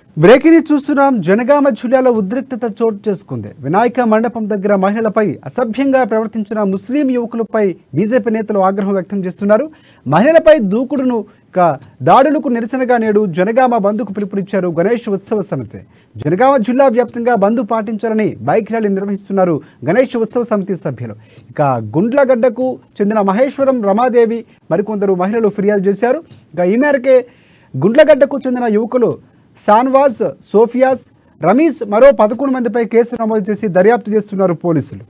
breaking చూస్తున్నాం జనగామ జిల్లాలో ఉద్రిక్తత చోటు చేసుకుంది వినాయక మండపం దగ్గర మహిళలపై అసభ్యంగా ప్రవర్తించిన ముస్లిం యువకులపై బీజేపీ నేతలు ఆగ్రహం వ్యక్తం చేస్తున్నారు మహిళలపై దూకుడును ఇక దాడులకు నిరసనగా నేడు జనగామ బంద్కు పిలుపునిచ్చారు గణేష్ ఉత్సవ సమితి జనగామ జిల్లా వ్యాప్తంగా బంద్ పాటించాలని బైక్ ర్యాలీ నిర్వహిస్తున్నారు గణేష్ ఉత్సవ సమితి సభ్యులు ఇక గుండ్లగడ్డకు చెందిన మహేశ్వరం రమాదేవి మరికొందరు మహిళలు ఫిర్యాదు చేశారు ఇక ఈ మేరకే గుండ్లగడ్డకు చెందిన యువకులు సాన్వాజ్ సోఫియాస్ రమీజ్ మరో పదకొండు మందిపై కేసు నమోదు చేసి దర్యాప్తు చేస్తున్నారు పోలీసులు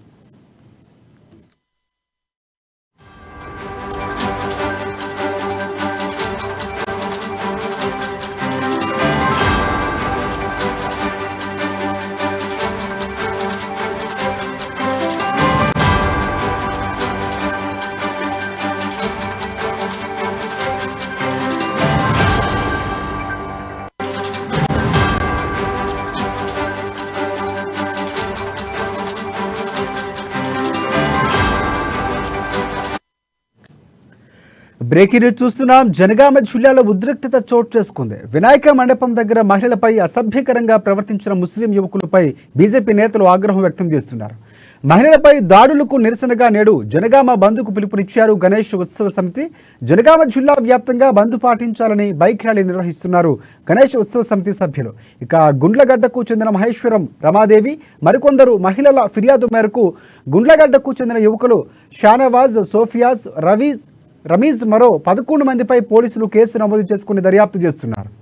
బ్రేకింగ్ న్యూస్ చూస్తున్నాం జనగామ జిల్లాలో ఉద్రిక్తత చోటు చేసుకుంది వినాయక మండపం దగ్గర మహిళలపై అసభ్యకరంగా ప్రవర్తించిన ముస్లిం యువకులపై బీజేపీ నేతలు ఆగ్రహం వ్యక్తం చేస్తున్నారు మహిళలపై దాడులకు నిరసనగా నేడు జనగామ బంద్కు పిలుపునిచ్చారు గణేష్ ఉత్సవ సమితి జనగామ జిల్లా వ్యాప్తంగా బంద్ పాటించాలని బైక్ ర్యాలీ నిర్వహిస్తున్నారు గణేష్ ఉత్సవ సమితి సభ్యులు ఇక గుండ్లగడ్డకు చెందిన మహేశ్వరం రమాదేవి మరికొందరు మహిళల ఫిర్యాదు మేరకు గుండ్లగడ్డకు చెందిన యువకులు షానవాజ్ సోఫియాస్ రవీజ్ రమీజ్ మరో పదకొండు మందిపై పోలీసులు కేసు నమోదు చేసుకుని దర్యాప్తు చేస్తున్నారు